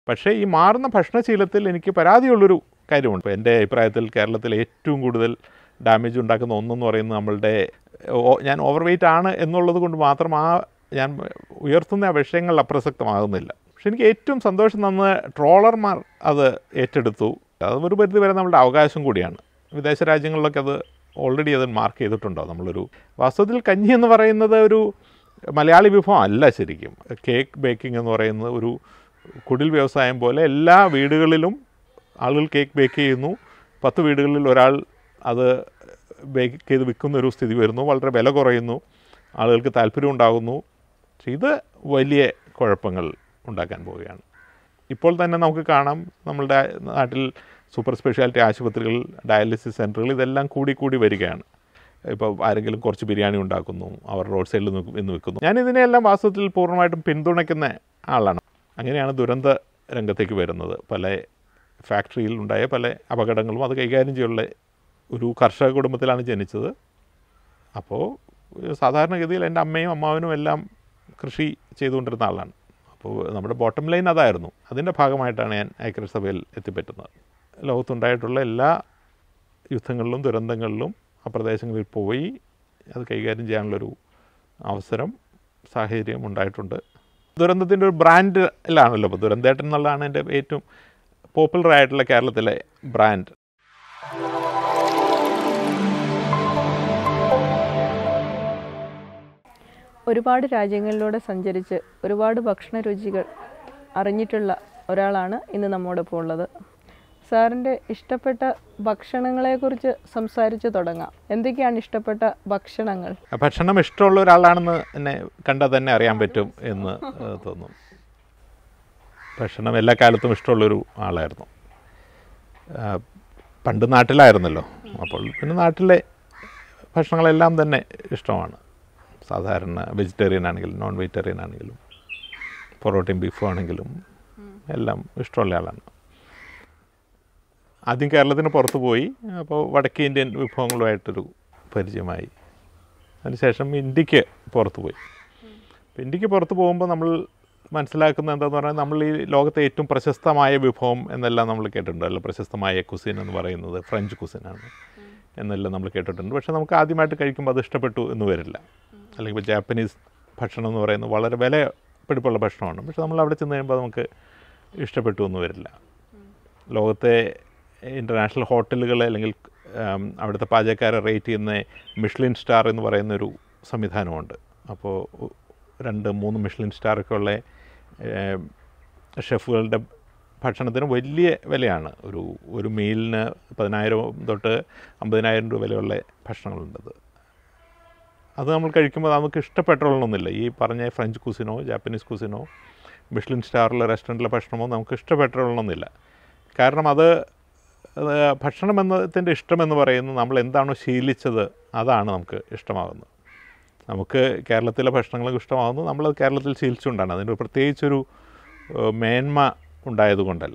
പക്ഷേ ഈ മാറുന്ന ഭക്ഷണശീലത്തിൽ എനിക്ക് പരാതിയുള്ളൊരു കാര്യമുണ്ട് ഇപ്പോൾ എൻ്റെ അഭിപ്രായത്തിൽ കേരളത്തിൽ ഏറ്റവും കൂടുതൽ ഡാമേജ് ഉണ്ടാക്കുന്ന ഒന്നെന്ന് പറയുന്നത് നമ്മളുടെ ഓ- ഞാൻ ഓവർ വെയിറ്റ് ആണ് എന്നുള്ളത് കൊണ്ട് മാത്രം ആ ഞാൻ ഉയർത്തുന്ന ആ വിഷയങ്ങൾ അപ്രസക്തമാകുന്നില്ല പക്ഷെ എനിക്ക് ഏറ്റവും സന്തോഷം തന്ന ട്രോളർമാർ അത് ഏറ്റെടുത്തു അത് ഒരു പരിധി വരെ നമ്മളുടെ അവകാശം കൂടിയാണ് വിദേശ രാജ്യങ്ങളിലൊക്കെ അത് ഓൾറെഡി അത് മാർക്ക് ചെയ്തിട്ടുണ്ടോ നമ്മളൊരു വാസ്തവത്തിൽ കഞ്ഞി എന്ന് പറയുന്നത് ഒരു മലയാളി വിഭവം അല്ല ശരിക്കും കേക്ക് ബേക്കിംഗ് എന്ന് പറയുന്നത് ഒരു കുടിൽ വ്യവസായം പോലെ എല്ലാ വീടുകളിലും ആളുകൾ കേക്ക് ബേക്ക് ചെയ്യുന്നു പത്ത് വീടുകളിൽ ഒരാൾ അത് ബേക്ക് ചെയ്ത് വിൽക്കുന്ന ഒരു സ്ഥിതി വരുന്നു വളരെ വില കുറയുന്നു ആളുകൾക്ക് താല്പര്യം ഉണ്ടാകുന്നു പക്ഷേ ഇത് വലിയ കുഴപ്പങ്ങൾ ഉണ്ടാക്കാൻ പോവുകയാണ് ഇപ്പോൾ തന്നെ നമുക്ക് കാണാം നമ്മളുടെ നാട്ടിൽ സൂപ്പർ സ്പെഷ്യാലിറ്റി ആശുപത്രികൾ ഡയാലിസിസ് സെൻറ്ററുകൾ ഇതെല്ലാം കൂടി കൂടി വരികയാണ് ഇപ്പോൾ ആരെങ്കിലും കുറച്ച് ബിരിയാണി ഉണ്ടാക്കുന്നു അവർ റോഡ് സൈഡിൽ നിന്ന് വിൽക്കുന്നു ഞാൻ ഇതിനെയെല്ലാം വാസ്തവത്തിൽ പൂർണ്ണമായിട്ടും പിന്തുണയ്ക്കുന്ന ആളാണ് അങ്ങനെയാണ് ദുരന്ത രംഗത്തേക്ക് വരുന്നത് പല ഫാക്ടറിയിൽ ഉണ്ടായ പല അപകടങ്ങളും അത് കൈകാര്യം ചെയ്യാനുള്ള ഒരു കർഷക കുടുംബത്തിലാണ് ജനിച്ചത് അപ്പോൾ സാധാരണഗതിയിൽ എൻ്റെ അമ്മയും അമ്മാവനും എല്ലാം കൃഷി ചെയ്തുകൊണ്ടിരുന്ന ആളാണ് അപ്പോൾ നമ്മുടെ ബോട്ടം ലൈൻ അതായിരുന്നു അതിൻ്റെ ഭാഗമായിട്ടാണ് ഞാൻ ഐക്യരാഷ്ട്രസഭയിൽ എത്തിപ്പറ്റുന്നത് ലോകത്തുണ്ടായിട്ടുള്ള എല്ലാ യുദ്ധങ്ങളിലും ദുരന്തങ്ങളിലും ആ പ്രദേശങ്ങളിൽ പോയി അത് കൈകാര്യം ചെയ്യാനുള്ളൊരു അവസരം സാഹചര്യം ഉണ്ടായിട്ടുണ്ട് ദുരന്തത്തിൻ്റെ ഒരു ബ്രാൻഡിലാണല്ലോ ഇപ്പോൾ ദുരന്തേട്ടൻ എന്നുള്ളതാണ് എൻ്റെ ഏറ്റവും പോപ്പുലർ ആയിട്ടുള്ള കേരളത്തിലെ ബ്രാൻഡ് ഒരുപാട് രാജ്യങ്ങളിലൂടെ സഞ്ചരിച്ച് ഒരുപാട് ഭക്ഷണ രുചികൾ അറിഞ്ഞിട്ടുള്ള ഒരാളാണ് ഇന്ന് നമ്മോടൊപ്പം ഉള്ളത് സാറിൻ്റെ ഇഷ്ടപ്പെട്ട ഭക്ഷണങ്ങളെക്കുറിച്ച് സംസാരിച്ച് തുടങ്ങാം എന്തൊക്കെയാണ് ഇഷ്ടപ്പെട്ട ഭക്ഷണങ്ങൾ ഭക്ഷണം ഇഷ്ടമുള്ള ഒരാളാണെന്ന് എന്നെ കണ്ടാൽ തന്നെ അറിയാൻ പറ്റും എന്ന് ഏഹ്, തോന്നും ഭക്ഷണം എല്ലാ കാലത്തും ഇഷ്ടമുള്ളൊരു ആളായിരുന്നു ആ, പണ്ട് നാട്ടിലായിരുന്നല്ലോ അപ്പോൾ പിന്നെ നാട്ടിലെ ഭക്ഷണങ്ങളെല്ലാം തന്നെ ഇഷ്ടമാണ് സാധാരണ വെജിറ്റേറിയൻ ആണെങ്കിലും നോൺ വെജിറ്റേറിയൻ ആണെങ്കിലും പൊറോട്ടയും ബീഫും ആണെങ്കിലും എല്ലാം ഇഷ്ടമുള്ള ആളാണ് ആദ്യം കേരളത്തിന് പുറത്ത് പോയി അപ്പോൾ വടക്കേ ഇന്ത്യൻ വിഭവങ്ങളുമായിട്ടൊരു പരിചയമായി അതിനുശേഷം ഇന്ത്യക്ക് പുറത്ത് പോയി അപ്പോൾ ഇന്ത്യക്ക് പുറത്ത് പോകുമ്പോൾ നമ്മൾ മനസ്സിലാക്കുന്നത് എന്താണെന്ന് പറഞ്ഞാൽ നമ്മൾ ഈ ലോകത്തെ ഏറ്റവും പ്രശസ്തമായ വിഭവം എന്നെല്ലാം നമ്മൾ കേട്ടിട്ടുണ്ട് അല്ല പ്രശസ്തമായ കുസിൻ എന്ന് പറയുന്നത് ഫ്രഞ്ച് കുസിനാണ് എന്നെല്ലാം നമ്മൾ കേട്ടിട്ടുണ്ട് പക്ഷേ നമുക്ക് ആദ്യമായിട്ട് കഴിക്കുമ്പോൾ അത് ഇഷ്ടപ്പെട്ടു എന്ന് വരില്ല അല്ലെങ്കിൽ ഇപ്പോൾ ജാപ്പനീസ് ഭക്ഷണം എന്ന് പറയുന്നത് വളരെ വില പിടിപ്പുള്ള ഭക്ഷണമാണ് പക്ഷെ നമ്മൾ അവിടെ ചെന്ന് കഴിയുമ്പോൾ നമുക്ക് ഇഷ്ടപ്പെട്ടു എന്ന് വരില്ല ലോകത്തെ ഇൻ്റർനാഷണൽ ഹോട്ടലുകൾ അല്ലെങ്കിൽ ഉം, അവിടുത്തെ പാചകക്കാരെ റേറ്റ് ചെയ്യുന്ന മിഷ്ലിൻ സ്റ്റാർ എന്ന് പറയുന്നൊരു സംവിധാനമുണ്ട് അപ്പോൾ ഉ- രണ്ട് മൂന്ന് മിഷ്ലിൻ സ്റ്റാറൊക്കെ ഉള്ള ഏം, ഷെഫുകളുടെ ഭക്ഷണത്തിന് വലിയ വിലയാണ് ഒരു ഒരു മീലിന് പതിനായിരം തൊട്ട് അമ്പതിനായിരം രൂപ വിലയുള്ള ഭക്ഷണങ്ങളുണ്ടത് അത് നമ്മൾ കഴിക്കുമ്പോൾ നമുക്ക് ഇഷ്ടപ്പെട്ടൊള്ളണമെന്നില്ല ഈ പറഞ്ഞ French cuisine Japanese cuisine Michelin സ്റ്റാറിലെ റെസ്റ്റോറൻറ്റിലെ ഭക്ഷണമോ നമുക്ക് ഇഷ്ടപ്പെട്ടൊള്ളണമെന്നില്ല കാരണം അത് അത് ഭക്ഷണം എന്നതിൻ്റെ ഇഷ്ടമെന്ന് പറയുന്നത് നമ്മൾ എന്താണോ ശീലിച്ചത് അതാണ് നമുക്ക് ഇഷ്ടമാകുന്നത് നമുക്ക് കേരളത്തിലെ ഭക്ഷണങ്ങൾ ഇഷ്ടമാകുന്നു നമ്മൾ കേരളത്തിൽ ശീലിച്ചുകൊണ്ടാണ് അതിന് പ്രത്യേകിച്ചൊരു ഏഹ്, മേന്മ ഉണ്ടായതുകൊണ്ടല്ല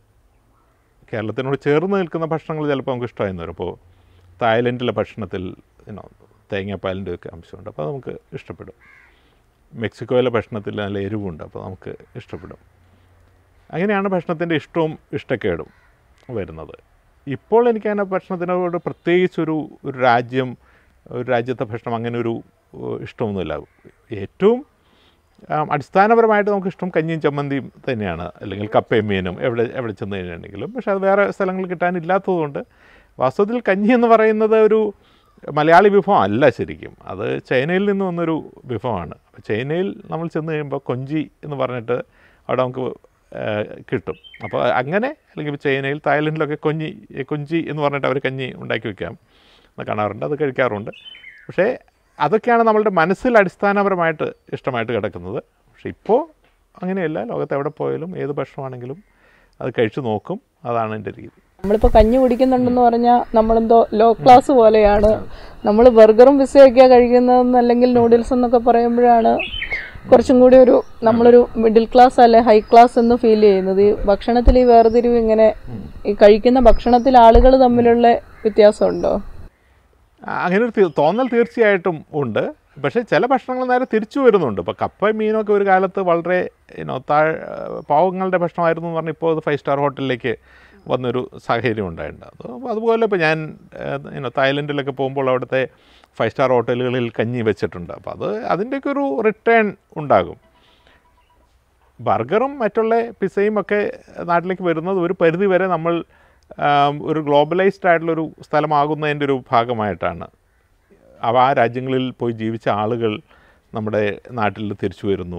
കേരളത്തിനോട് ചേർന്ന് നിൽക്കുന്ന ഭക്ഷണങ്ങൾ ചിലപ്പോൾ നമുക്ക് ഇഷ്ടമായിരുന്നു വരും ഇപ്പോൾ തായ്ലൻഡിലെ ഭക്ഷണത്തിൽ you know, തേങ്ങാപ്പാലിൻ്റെ ഒക്കെ അംശമുണ്ട് അപ്പോൾ അത് നമുക്ക് ഇഷ്ടപ്പെടും മെക്സിക്കോയിലെ ഭക്ഷണത്തിൽ നല്ല എരിവുണ്ട് അപ്പോൾ നമുക്ക് ഇഷ്ടപ്പെടും അങ്ങനെയാണ് ഭക്ഷണത്തിൻ്റെ ഇഷ്ടവും ഇഷ്ടക്കേടും വരുന്നത് ഇപ്പോൾ എനിക്ക് അങ്ങനെ ഭക്ഷണത്തിനോട് പ്രത്യേകിച്ചൊരു ഒരു രാജ്യം ഒരു രാജ്യത്തെ ഭക്ഷണം അങ്ങനെ ഒരു ഏഹ്, ഇഷ്ടമൊന്നുമില്ല ഏറ്റവും ആം, അടിസ്ഥാനപരമായിട്ട് നമുക്ക് ഇഷ്ടം കഞ്ഞിയും ചമ്മന്തിയും തന്നെയാണ് അല്ലെങ്കിൽ കപ്പയും മീനും എവിടെ എവിടെ ചെന്ന് കഴിഞ്ഞിട്ടുണ്ടെങ്കിലും പക്ഷെ അത് വേറെ സ്ഥലങ്ങളിൽ കിട്ടാനില്ലാത്തതുകൊണ്ട് വാസ്തവത്തിൽ കഞ്ഞി എന്ന് പറയുന്നത് ഒരു മലയാളി വിഭവം അല്ല ശരിക്കും അത് ചൈനയിൽ നിന്ന് വന്നൊരു വിഭവമാണ് അപ്പോൾ ചൈനയിൽ നമ്മൾ ചെന്ന് കഴിയുമ്പോൾ കൊഞ്ചി എന്ന് പറഞ്ഞിട്ട് അവിടെ നമുക്ക് ഏഹ്, കിട്ടും അപ്പോൾ അങ്ങനെ അല്ലെങ്കിൽ ഇപ്പോൾ ചൈനയിൽ തായ്ലൻഡിലൊക്കെ കൊഞ്ഞി കൊഞ്ചി എന്ന് പറഞ്ഞിട്ട് അവർ കഞ്ഞി ഉണ്ടാക്കി വെക്കാം എന്ന് കാണാറുണ്ട് അത് കഴിക്കാറുണ്ട് പക്ഷേ അതൊക്കെയാണ് നമ്മളുടെ മനസ്സിൽ അടിസ്ഥാനപരമായിട്ട് ഇഷ്ടമായിട്ട് കിടക്കുന്നത് പക്ഷേ ഇപ്പോൾ അങ്ങനെയല്ല ലോകത്ത് എവിടെ പോയാലും ഏത് ഭക്ഷണമാണെങ്കിലും അത് കഴിച്ചു നോക്കും അതാണ് എൻ്റെ രീതി നമ്മളിപ്പോൾ കഞ്ഞി കുടിക്കുന്നുണ്ടെന്ന് പറഞ്ഞാൽ നമ്മളെന്തോ ലോ ക്ലാസ് പോലെയാണ് നമ്മൾ ബർഗറും പിസയൊക്കെയാണ് കഴിക്കുന്നതെന്ന് അല്ലെങ്കിൽ നൂഡിൽസ് എന്നൊക്കെ പറയുമ്പോഴാണ് കുറച്ചും കൂടി ഒരു നമ്മളൊരു മിഡിൽ ക്ലാസ് അല്ലെ ഹൈ ക്ലാസ് എന്ന് ഫീൽ ചെയ്യുന്നത് ഈ ഭക്ഷണത്തിൽ ഈ വേർതിരിവ് ഇങ്ങനെ ഈ കഴിക്കുന്ന ഭക്ഷണത്തിൽ ആളുകൾ തമ്മിലുള്ള വ്യത്യാസമുണ്ടോ ആ, അങ്ങനെ ഒരു തീ- തോന്നൽ തീർച്ചയായിട്ടും ഉണ്ട് പക്ഷേ ചില ഭക്ഷണങ്ങൾ നേരെ തിരിച്ചു വരുന്നുണ്ട് ഇപ്പോൾ കപ്പ മീനൊക്കെ ഒരു കാലത്ത് വളരെ ഇനോ താഴ് പാവങ്ങളുടെ ഭക്ഷണമായിരുന്നു എന്ന് പറഞ്ഞാൽ ഇപ്പോൾ അത് ഫൈവ് സ്റ്റാർ ഹോട്ടലിലേക്ക് വന്നൊരു സാഹചര്യം ഉണ്ടായിട്ടുണ്ട് അത് അതുപോലെ ഇപ്പോൾ ഞാൻ ഇനോ തായ്ലൻഡിലൊക്കെ പോകുമ്പോൾ അവിടുത്തെ ഫൈവ് സ്റ്റാർ ഹോട്ടലുകളിൽ കഞ്ഞി വെച്ചിട്ടുണ്ട് അപ്പോൾ അത് അതിൻ്റെയൊക്കെ ഒരു റിട്ടേൺ ഉണ്ടാകും ബർഗറും മറ്റുള്ള പിസയും ഒക്കെ നാട്ടിലേക്ക് വരുന്നത് ഒരു പരിധി വരെ നമ്മൾ ആം, ഒരു ഗ്ലോബലൈസ്ഡ് ആയിട്ടുള്ളൊരു സ്ഥലമാകുന്നതിൻ്റെ ഒരു ഭാഗമായിട്ടാണ് അവ ആ രാജ്യങ്ങളിൽ പോയി ജീവിച്ച ആളുകൾ നമ്മുടെ നാട്ടിൽ തിരിച്ചു വരുന്നു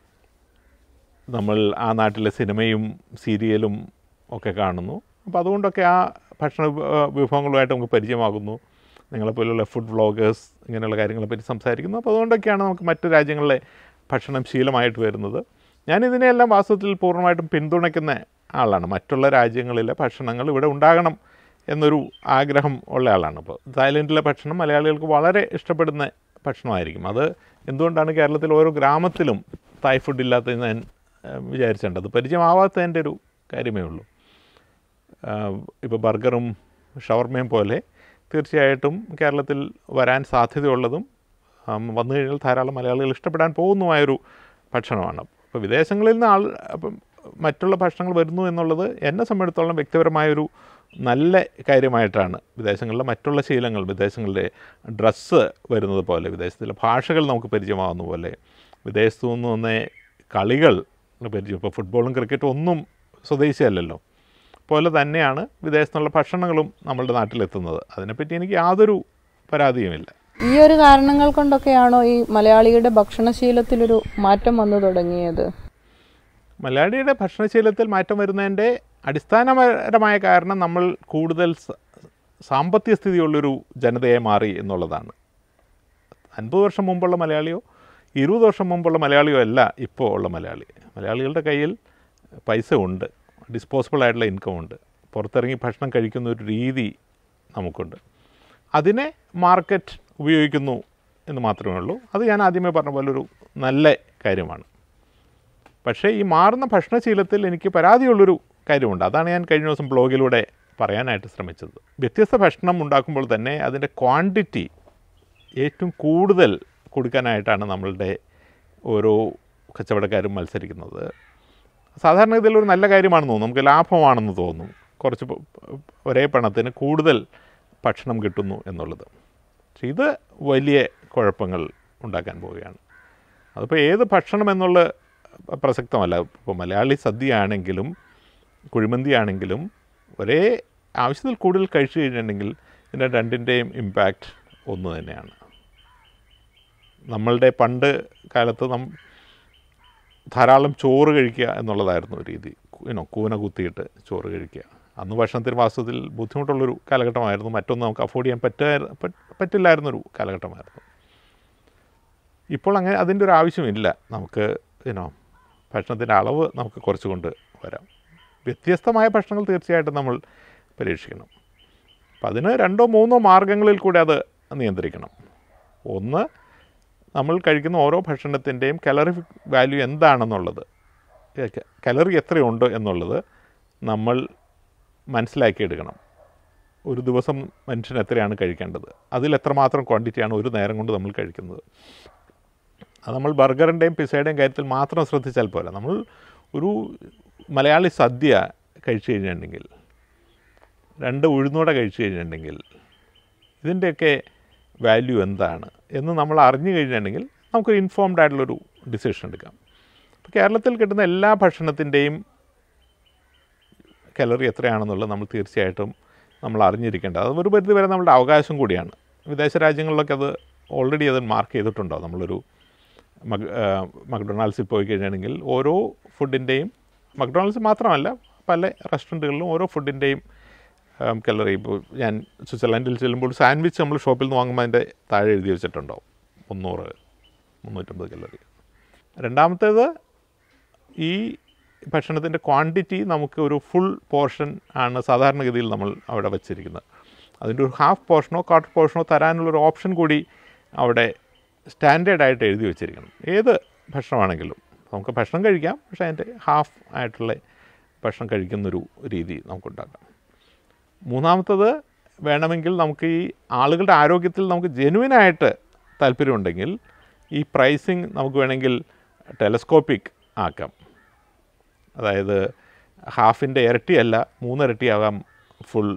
നമ്മൾ ആ നാട്ടിലെ സിനിമയും സീരിയലും ഒക്കെ കാണുന്നു അപ്പോൾ അതുകൊണ്ടൊക്കെ ആ ഭക്ഷണ വിഭ- വിഭവങ്ങളുമായിട്ട് നമുക്ക് പരിചയമാകുന്നു നിങ്ങളെപ്പോലുള്ള ഫുഡ് വ്ളോഗേഴ്സ് ഇങ്ങനെയുള്ള കാര്യങ്ങളെ പറ്റി സംസാരിക്കുന്നു അപ്പോൾ അതുകൊണ്ടൊക്കെയാണ് നമുക്ക് മറ്റു രാജ്യങ്ങളിലെ ഭക്ഷണം ശീലമായിട്ട് വരുന്നത് ഞാൻ ഇതിനെയെല്ലാം വാസ്തവത്തിൽ പൂർണ്ണമായിട്ടും പിന്തുണയ്ക്കുന്ന ആളാണ് മറ്റുള്ള രാജ്യങ്ങളിലെ ഭക്ഷണങ്ങൾ ഇവിടെ ഉണ്ടാകണം എന്നൊരു ആഗ്രഹം ഉള്ള ആളാണ് ഇപ്പോൾ തായ്ലൻഡിലെ ഭക്ഷണം മലയാളികൾക്ക് വളരെ ഇഷ്ടപ്പെടുന്ന ഭക്ഷണമായിരിക്കും അത് എന്തുകൊണ്ടാണ് കേരളത്തിൽ ഓരോ ഗ്രാമത്തിലും തായ് ഫുഡ് ഇല്ലാത്തതെന്ന് ഞാൻ ഏഹ്, വിചാരിച്ചിട്ടുണ്ട് അത് പരിചയമാവാത്തതിൻ്റെ ഒരു കാര്യമേ ഉള്ളൂ ഇപ്പോൾ ബർഗറും ഷവർമയും പോലെ തീർച്ചയായിട്ടും കേരളത്തിൽ വരാൻ സാധ്യതയുള്ളതും ആം, വന്നു കഴിഞ്ഞാൽ ധാരാളം മലയാളികൾ ഇഷ്ടപ്പെടാൻ പോകുന്നതുമായൊരു ഭക്ഷണമാണ് അപ്പോൾ വിദേശങ്ങളിൽ നിന്ന് ആൾ അപ്പം മറ്റുള്ള ഭക്ഷണങ്ങൾ വരുന്നു എന്നുള്ളത് എന്നെ സംബന്ധിച്ചിടത്തോളം വ്യക്തിപരമായൊരു നല്ല കാര്യമായിട്ടാണ് വിദേശങ്ങളിലെ മറ്റുള്ള ശീലങ്ങൾ വിദേശങ്ങളിലെ ഡ്രസ്സ് വരുന്നത് പോലെ വിദേശത്തിലെ ഭാഷകൾ നമുക്ക് പരിചയമാകുന്ന പോലെ വിദേശത്തു നിന്ന് വന്ന കളികൾ പരിചയം ഇപ്പോൾ ഫുട്ബോളും ക്രിക്കറ്റും ഒന്നും സ്വദേശിയല്ലല്ലോ പോലെ തന്നെയാണ് വിദേശത്തുള്ള ഭക്ഷണങ്ങളും നമ്മളുടെ നാട്ടിലെത്തുന്നത് അതിനെപ്പറ്റി എനിക്ക് യാതൊരു പരാതിയുമില്ല ഈ ഒരു കാരണങ്ങൾ കൊണ്ടൊക്കെയാണോ ഈ മലയാളിയുടെ ഭക്ഷണശീലത്തിലൊരു മാറ്റം വന്നു തുടങ്ങിയത് മലയാളിയുടെ ഭക്ഷണശീലത്തിൽ മാറ്റം വരുന്നതിൻ്റെ അടിസ്ഥാനപരമായ കാരണം നമ്മൾ കൂടുതൽ സ- സാമ്പത്തിക സ്ഥിതിയുള്ളൊരു ജനതയെ മാറി എന്നുള്ളതാണ് അൻപത് വർഷം മുമ്പുള്ള മലയാളിയോ ഇരുപത് വർഷം മുമ്പുള്ള മലയാളിയോ അല്ല ഇപ്പോൾ ഉള്ള മലയാളി മലയാളികളുടെ കയ്യിൽ പൈസ ഉണ്ട് ഡിസ്പോസിബിൾ ആയിട്ടുള്ള ഇൻകം ഉണ്ട് പുറത്തിറങ്ങി ഭക്ഷണം കഴിക്കുന്ന ഒരു രീതി നമുക്കുണ്ട് അതിനെ മാർക്കറ്റ് ഉപയോഗിക്കുന്നു എന്ന് മാത്രമേ ഉള്ളൂ അത് ഞാൻ ആദ്യമേ പറഞ്ഞ പോലെ ഒരു നല്ല കാര്യമാണ് പക്ഷേ ഈ മാറുന്ന ഭക്ഷണശീലത്തിൽ എനിക്ക് പരാതിയുള്ളൊരു കാര്യമുണ്ട് അതാണ് ഞാൻ കഴിഞ്ഞ ദിവസം ബ്ലോഗിലൂടെ പറയാനായിട്ട് ശ്രമിച്ചത് വ്യത്യസ്ത ഭക്ഷണം ഉണ്ടാക്കുമ്പോൾ തന്നെ അതിൻ്റെ ക്വാണ്ടിറ്റി ഏറ്റവും കൂടുതൽ കൊടുക്കാനായിട്ടാണ് നമ്മളുടെ ഓരോ കച്ചവടക്കാരും മത്സരിക്കുന്നത് സാധാരണഗതിയിൽ ഒരു നല്ല കാര്യമാണെന്ന് തോന്നും നമുക്ക് ലാഭമാണെന്ന് തോന്നും കുറച്ച് പ- ഒരേ പണത്തിന് കൂടുതൽ ഭക്ഷണം കിട്ടുന്നു എന്നുള്ളത് പക്ഷെ ഇത് വലിയ കുഴപ്പങ്ങൾ ഉണ്ടാക്കാൻ പോവുകയാണ് അതിപ്പോൾ ഏത് ഭക്ഷണം എന്നുള്ള പ്രസക്തമല്ല ഇപ്പോൾ മലയാളി സദ്യയാണെങ്കിലും കുഴിമന്തി ആണെങ്കിലും ഒരേ ആവശ്യത്തിൽ കൂടുതൽ കഴിച്ചു കഴിഞ്ഞിട്ടുണ്ടെങ്കിൽ ഇതിൻ്റെ രണ്ടിൻ്റെയും ഇമ്പാക്റ്റ് ഒന്ന് തന്നെയാണ് നമ്മളുടെ പണ്ട് കാലത്ത് നം ധാരാളം ചോറ് കഴിക്കുക എന്നുള്ളതായിരുന്നു രീതി യുനോ കൂന കുത്തിയിട്ട് ചോറ് കഴിക്കുക അന്ന് ഭക്ഷണത്തിന് വാസ്തവത്തിൽ ബുദ്ധിമുട്ടുള്ളൊരു കാലഘട്ടമായിരുന്നു മറ്റൊന്നും നമുക്ക് അഫോർഡ് ചെയ്യാൻ പറ്റാ പറ്റ് പറ്റില്ലായിരുന്നൊരു കാലഘട്ടമായിരുന്നു ഇപ്പോൾ അങ്ങനെ അതിൻ്റെ ഒരു ആവശ്യമില്ല നമുക്ക് യുനോ ഭക്ഷണത്തിൻ്റെ അളവ് നമുക്ക് കുറച്ചുകൊണ്ട് വരാം വ്യത്യസ്തമായ ഭക്ഷണങ്ങൾ തീർച്ചയായിട്ടും നമ്മൾ പരീക്ഷിക്കണം അപ്പം അതിന് രണ്ടോ മൂന്നോ മാർഗങ്ങളിൽ കൂടെ അത് നിയന്ത്രിക്കണം ഒന്ന് നമ്മൾ കഴിക്കുന്ന ഓരോ ഭക്ഷണത്തിൻ്റെയും കലറിഫിക് വാല്യൂ എന്താണെന്നുള്ളത് കലറി എത്രയുണ്ട് എന്നുള്ളത് നമ്മൾ മനസ്സിലാക്കിയെടുക്കണം ഒരു ദിവസം മനുഷ്യൻ എത്രയാണ് കഴിക്കേണ്ടത് അതിൽ എത്രമാത്രം ക്വാണ്ടിറ്റിയാണ് ഒരു നേരം കൊണ്ട് നമ്മൾ കഴിക്കുന്നത് അത് നമ്മൾ ബർഗറിൻ്റെയും പിസയുടെയും കാര്യത്തിൽ മാത്രം ശ്രദ്ധിച്ചാൽ പോരാ നമ്മൾ ഒരു മലയാളി സദ്യ കഴിച്ചു കഴിഞ്ഞിട്ടുണ്ടെങ്കിൽ രണ്ട് ഉഴുന്നോടെ കഴിച്ചു കഴിഞ്ഞിട്ടുണ്ടെങ്കിൽ ഇതിൻ്റെയൊക്കെ വാല്യൂ എന്താണ് എന്ന് നമ്മൾ അറിഞ്ഞു കഴിഞ്ഞിട്ടുണ്ടെങ്കിൽ നമുക്കൊരു ഇൻഫോംഡ് ആയിട്ടുള്ളൊരു ഡിസിഷൻ എടുക്കാം അപ്പോൾ കേരളത്തിൽ കിട്ടുന്ന എല്ലാ ഭക്ഷണത്തിൻ്റെയും കലറി എത്രയാണെന്നുള്ളത് നമ്മൾ തീർച്ചയായിട്ടും നമ്മൾ അറിഞ്ഞിരിക്കേണ്ടത് അത് ഒരു പരിധി വരെ നമ്മുടെ അവകാശം കൂടിയാണ് വിദേശ രാജ്യങ്ങളിലൊക്കെ അത് ഓൾറെഡി അത് മാർക്ക് ചെയ്തിട്ടുണ്ടോ നമ്മളൊരു മക് മക്ഡൊണാൾഡ്സിൽ പോയി കഴിഞ്ഞാണെങ്കിൽ ഓരോ ഫുഡിൻ്റെയും മക്ഡൊണാൾഡ്സ് മാത്രമല്ല പല റെസ്റ്റോറൻറ്റുകളിലും ഓരോ ഫുഡിൻ്റെയും കലറി ഇപ്പോൾ ഞാൻ സ്വിറ്റ്സർലൻഡിൽ ചെല്ലുമ്പോൾ സാൻഡ്വിച്ച് നമ്മൾ ഷോപ്പിൽ നിന്ന് വാങ്ങുമ്പോൾ അതിൻ്റെ താഴെ എഴുതി വെച്ചിട്ടുണ്ടാവും മുന്നൂറ് മുന്നൂറ്റമ്പത് കലറി രണ്ടാമത്തേത് ഈ ഭക്ഷണത്തിൻ്റെ ക്വാണ്ടിറ്റി നമുക്ക് ഒരു ഫുൾ പോർഷൻ ആണ് സാധാരണഗതിയിൽ നമ്മൾ അവിടെ വച്ചിരിക്കുന്നത് അതിൻ്റെ ഒരു ഹാഫ് പോർഷനോ ക്വാർട്ടർ പോർഷനോ തരാനുള്ളൊരു ഓപ്ഷൻ കൂടി അവിടെ സ്റ്റാൻഡേർഡായിട്ട് എഴുതി വെച്ചിരിക്കണം ഏത് ഭക്ഷണമാണെങ്കിലും നമുക്ക് ഭക്ഷണം കഴിക്കാം പക്ഷേ അതിൻ്റെ ഹാഫ് ആയിട്ടുള്ള ഭക്ഷണം കഴിക്കുന്നൊരു രീതി നമുക്കുണ്ടാക്കാം മൂന്നാമത്തത് വേണമെങ്കിൽ നമുക്ക് ഈ ആളുകളുടെ ആരോഗ്യത്തിൽ നമുക്ക് ജെനുവിനായിട്ട് താല്പര്യമുണ്ടെങ്കിൽ ഈ പ്രൈസിങ് നമുക്ക് വേണമെങ്കിൽ ടെലസ്കോപ്പിക് ആക്കാം അതായത് ഹാഫിൻ്റെ ഇരട്ടിയല്ല മൂന്നിരട്ടിയാകാം ഫുൾ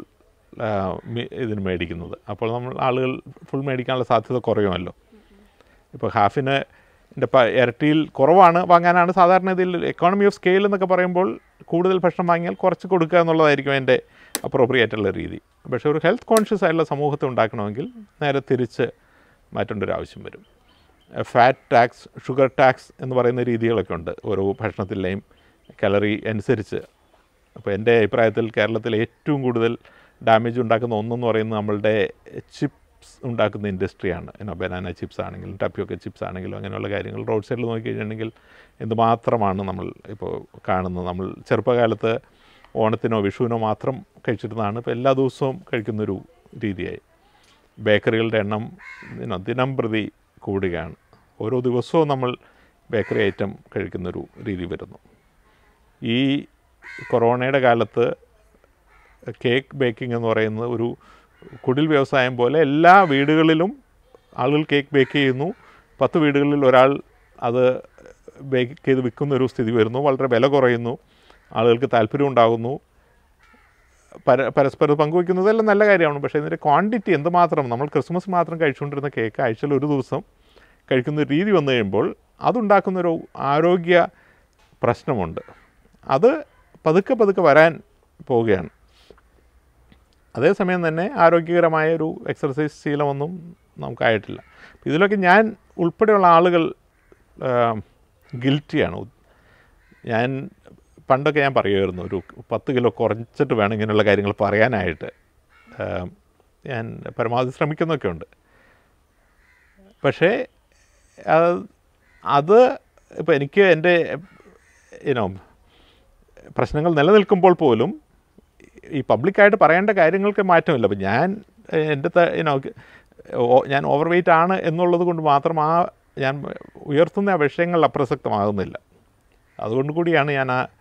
ഇതിന് മേടിക്കുന്നത് അപ്പോൾ നമ്മൾ ആളുകൾ ഫുൾ മേടിക്കാനുള്ള സാധ്യത കുറയുമല്ലോ ഇപ്പോൾ ഹാഫിന് ൻ്റെ പ ഇരട്ടിയിൽ കുറവാണ് വാങ്ങാനാണ് സാധാരണ ഇതിൽ എക്കോണമി ഓഫ് സ്കെയിൽ എന്നൊക്കെ പറയുമ്പോൾ കൂടുതൽ ഭക്ഷണം വാങ്ങിയാൽ കുറച്ച് കൊടുക്കുക എന്നുള്ളതായിരിക്കും എൻ്റെ അപ്രോപ്രിയേറ്റ് ഉള്ള രീതി പക്ഷേ ഒരു ഹെൽത്ത് കോൺഷ്യസ് ആയിട്ടുള്ള സമൂഹത്തെ ഉണ്ടാക്കണമെങ്കിൽ നേരെ തിരിച്ച് മാറ്റേണ്ട ഒരു ആവശ്യം വരും ഫാറ്റ് ടാക്സ് ഷുഗർ ടാക്സ് എന്ന് പറയുന്ന രീതികളൊക്കെ ഉണ്ട് ഓരോ ഭക്ഷണത്തിലെയും കലറി അനുസരിച്ച് അപ്പോൾ എൻ്റെ അഭിപ്രായത്തിൽ കേരളത്തിൽ ഏറ്റവും കൂടുതൽ ഡാമേജ് ഉണ്ടാക്കുന്ന ഒന്നെന്ന് പറയുന്നത് നമ്മളുടെ ചിപ്സ് ഉണ്ടാക്കുന്ന ഇൻഡസ്ട്രിയാണ് എന്നോ ബനാന ചിപ്സ് ആണെങ്കിലും ടപ്പിയൊക്കെ ചിപ്സ് ആണെങ്കിലും അങ്ങനെയുള്ള കാര്യങ്ങൾ റോഡ് സൈഡിൽ നോക്കി കഴിഞ്ഞിട്ടുണ്ടെങ്കിൽ എന്തുമാത്രമാണ് നമ്മൾ ഇപ്പോൾ കാണുന്നത് നമ്മൾ ചെറുപ്പകാലത്ത് ഓണത്തിനോ വിഷുവിനോ മാത്രം കഴിച്ചിരുന്നതാണ് ഇപ്പോൾ എല്ലാ ദിവസവും കഴിക്കുന്നൊരു രീതിയായി ബേക്കറികളുടെ എണ്ണം you know, ദിനം പ്രതി കൂടുകയാണ് ഓരോ ദിവസവും നമ്മൾ ബേക്കറി ഐറ്റം കഴിക്കുന്നൊരു രീതി വരുന്നു ഈ കൊറോണയുടെ കാലത്ത് കേക്ക് ബേക്കിംഗ് എന്ന് പറയുന്നത് ഒരു കുടിൽ വ്യവസായം പോലെ എല്ലാ വീടുകളിലും ആളുകൾ കേക്ക് ബേക്ക് ചെയ്യുന്നു പത്ത് വീടുകളിൽ ഒരാൾ അത് ബേക്ക് ചെയ്ത് വിൽക്കുന്ന ഒരു സ്ഥിതി വരുന്നു വളരെ വില കുറയുന്നു ആളുകൾക്ക് താല്പര്യം ഉണ്ടാകുന്നു പര പരസ്പരം പങ്കുവയ്ക്കുന്നതെല്ലാം നല്ല കാര്യമാണ് പക്ഷേ ഇതിൻ്റെ ക്വാണ്ടിറ്റി എന്തുമാത്രം നമ്മൾ ക്രിസ്മസ് മാത്രം കഴിച്ചുകൊണ്ടിരുന്ന കേക്ക് ആഴ്ചയിൽ ഒരു ദിവസം കഴിക്കുന്ന രീതി വന്നു കഴിയുമ്പോൾ അതുണ്ടാക്കുന്നൊരു ആരോഗ്യ പ്രശ്നമുണ്ട് അത് പതുക്കെ പതുക്കെ വരാൻ പോവുകയാണ് അതേസമയം തന്നെ ആരോഗ്യകരമായ ഒരു എക്സർസൈസ് ശീലമൊന്നും നമുക്കായിട്ടില്ല ഇതിലൊക്കെ ഞാൻ ഉൾപ്പെടെയുള്ള ആളുകൾ ഗിൽറ്റിയാണ് ഞാൻ പണ്ടൊക്കെ ഞാൻ പറയുമായിരുന്നു ഒരു പത്ത് കിലോ കുറച്ചിട്ട് വേണം ഇങ്ങനെയുള്ള കാര്യങ്ങൾ പറയാനായിട്ട് ആ, ഞാൻ പരമാവധി ശ്രമിക്കുന്നൊക്കെ ഉണ്ട് പക്ഷേ അത് അത് ഇപ്പോൾ എനിക്ക് എൻ്റെ ഇനോ പ്രശ്നങ്ങൾ നിലനിൽക്കുമ്പോൾ പോലും ഈ പബ്ലിക്കായിട്ട് പറയേണ്ട കാര്യങ്ങൾക്ക് മാറ്റമില്ല അപ്പം ഞാൻ എൻ്റെ ഇനോ ഞാൻ ഓവർ വെയിറ്റ് ആണ് എന്നുള്ളത് കൊണ്ട് മാത്രം ആ ഞാൻ ഉയർത്തുന്ന ആ വിഷയങ്ങൾ അപ്രസക്തമാകുന്നില്ല അതുകൊണ്ട് കൂടിയാണ് ഞാൻ ആ